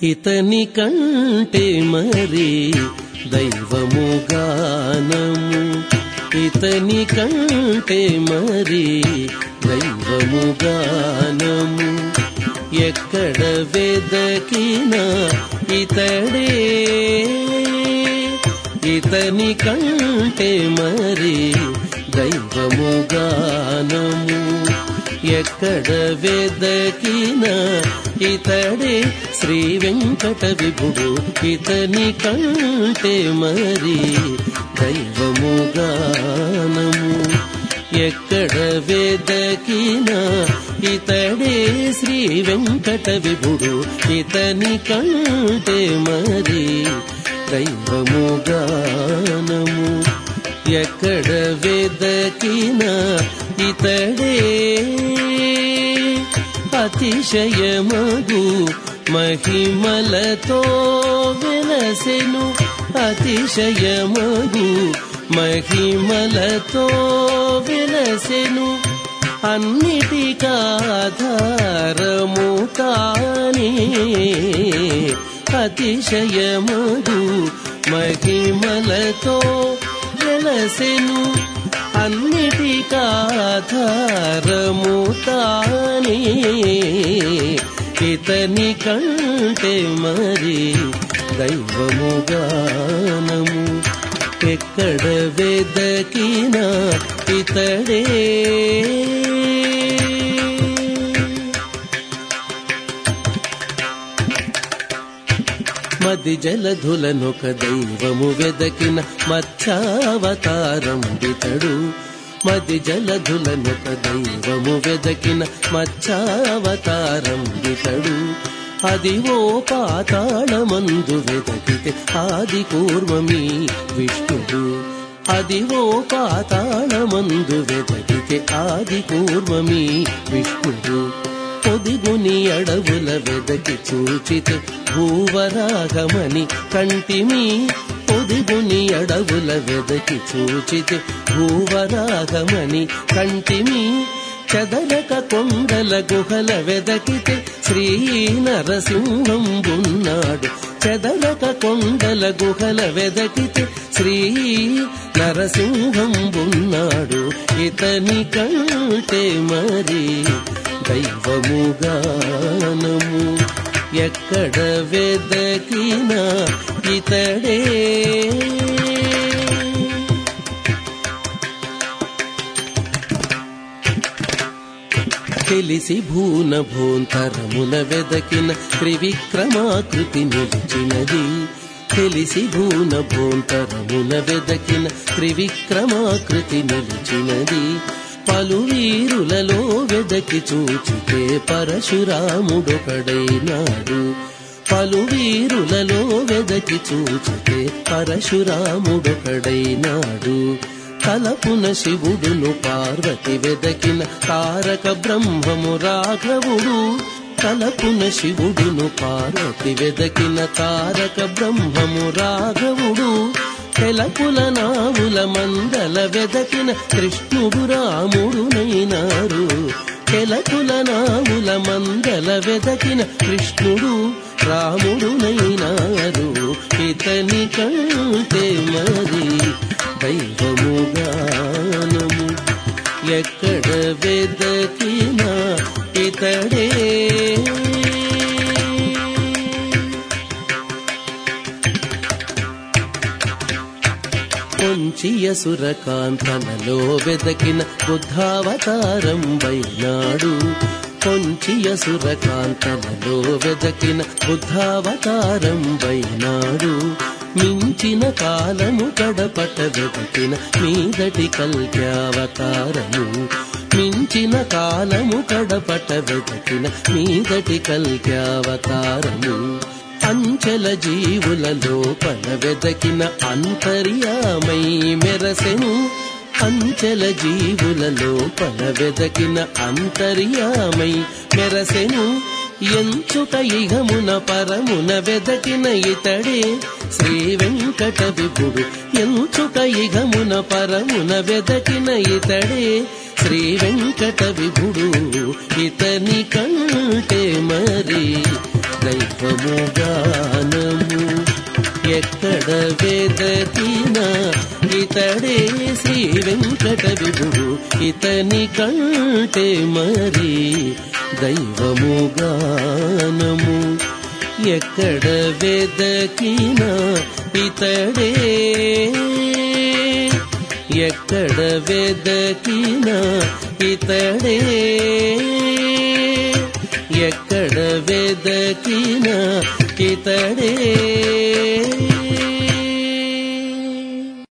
ఇతని కంటే మరి దైవము గానము ఇతని కంటే మరి దైవము గానము ఎక్కడ వెదకినా ఇతడే ఇతని కంటే మరి దైవము గానము ఎక్కడ వెదకినా ఇతడే శ్రీ వెంకట విభుడు ఇతని కంటే మరి దైవము గానము ఎక్కడ వెదకినా ఇతడే శ్రీ వెంకట విభుడు ఇతని కంటే మరి దైవము గానము ఎక్కడ వెదకినా ఇతడే అతిశయమగు మహిమలతో వెలసెను అతిశయమగు మహిమలతో వెలసెను అన్నిటికాధారము తానే అతిశయమగు మహిమలతో వెలసెను అన్నిటికాధారము తానే ఇతని కంటే మరి దైవము గానము ఎక్కడ వెదకినా ఇతడే మది జలధులనొక దైవము వెదకిన మత్స్యావతారం బితడు మది జలధులనొక దైవము వెదకిన మత్స్యావతారం బితడు అది ఓ పాతాళమందు వెదకితే ఆది కూర్మమి విష్ణుడు అది ఓ పాతాళమందు వెదకితే ఆది కూర్మమి విష్ణుడు పొదిగుని అడవుల వెదకి చూచితే భూవరాగమని కంటిమి పొదిగుని అడవుల వెదకి చూచితే భూవరాగమని కంటిమి చదరక కొండల గుహల వెదకితే శ్రీ నరసింహం ఉన్నాడు చదరక కొండల గుహల వెదకితే శ్రీ నరసింహం ఉన్నాడు ఇతని కంటే మరి దైవము గానము ఎక్కడ వెదకినా ఇతడే తెలిసి భూన భూంతరముల వెదకిన త్రివిక్రమాకృతి నిలిచినది తెలిసి భూన భూంతరముల వెదకిన త్రివిక్రమాకృతి నిలిచినది పలు వీరులలో వెదకి చూచితే పరశురాముడొకడైనాడు పలు వీరులలో వెదకి చూచితే పరశురాముడొకడైనాడు తలపున శివుడును పార్వతి వెదకిన తారక బ్రహ్మము రాఘవుడు తలపున శివుడును పార్వతి వెదకిన తారక బ్రహ్మము రాఘవుడు తెలపుల నావుల మందల వెదకిన కృష్ణుడు రాముడునైనారు తెలపుల నావుల మందల వెదకిన కృష్ణుడు రాముడునైనారు ఇతని కంటే మరి దైవము గానము ఎక్కడ వెదకినా ఇతడే పొంచియ సురకాంతనలో వెదకిన బుద్ధావతారం వైనాడు పొంచియ సురకాంతనలో వెదకిన బుద్ధావతారం వైనాడు మించిన కాలము గడపట వెదకిన మీదటి కల్క్యావతారము మించిన కాలము గడపట వెదకిన మీదటి కల్క్యావతారము అంచెల జీవుల లోపల వెదకిన అంతర్యామై మెరసెను అంచెల జీవుల లోపల వెదకిన అంతర్యామై మెరసెను ఎంచుక ఇగమున పరమున వెదకిన ఇతడే శ్రీ వెంకట విభుడు ఎంచుక ఇగమున పరమున వెదకిన ఇతడే శ్రీ వెంకట విభుడు ఇతని కంటే మరి దైవముగా వెదకిన ఇతడే శ్రీ వెంకట విభుడు ఇతని కంటే మరి దైవము గానము ఎక్కడ వెదకిన ఇతడే ఎక్కడ వెదకిన ఇతడే ఎక్కడ వెదకిన ఇతడే